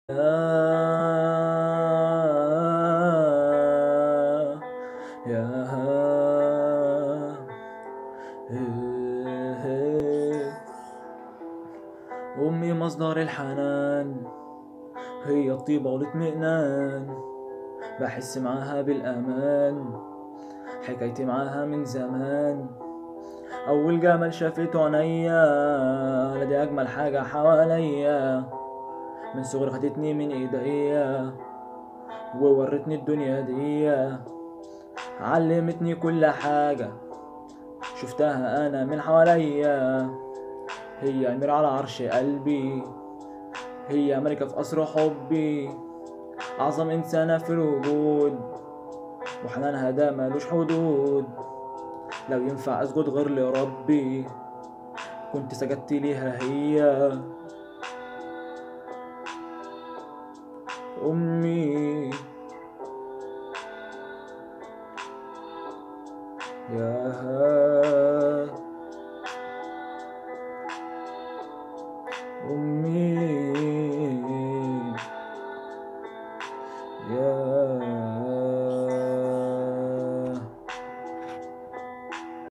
أمي مصدر الحنان هي الطيبة والاطمئنان بحس معاها بالأمان حكايتي معاها من زمان أول جمال شافته عينيا أنا دي أجمل حاجة حواليا من صغري خدتني من إيديا وورتني الدنيا دي علمتني كل حاجة شفتها أنا من حواليا هي أمير على عرش قلبي هي ملكة في قصر حبي أعظم إنسانة في الوجود وحنانها ده ملوش حدود لو ينفع أسجد غير لربي كنت سجدت ليها هي أمي ياها أمي يا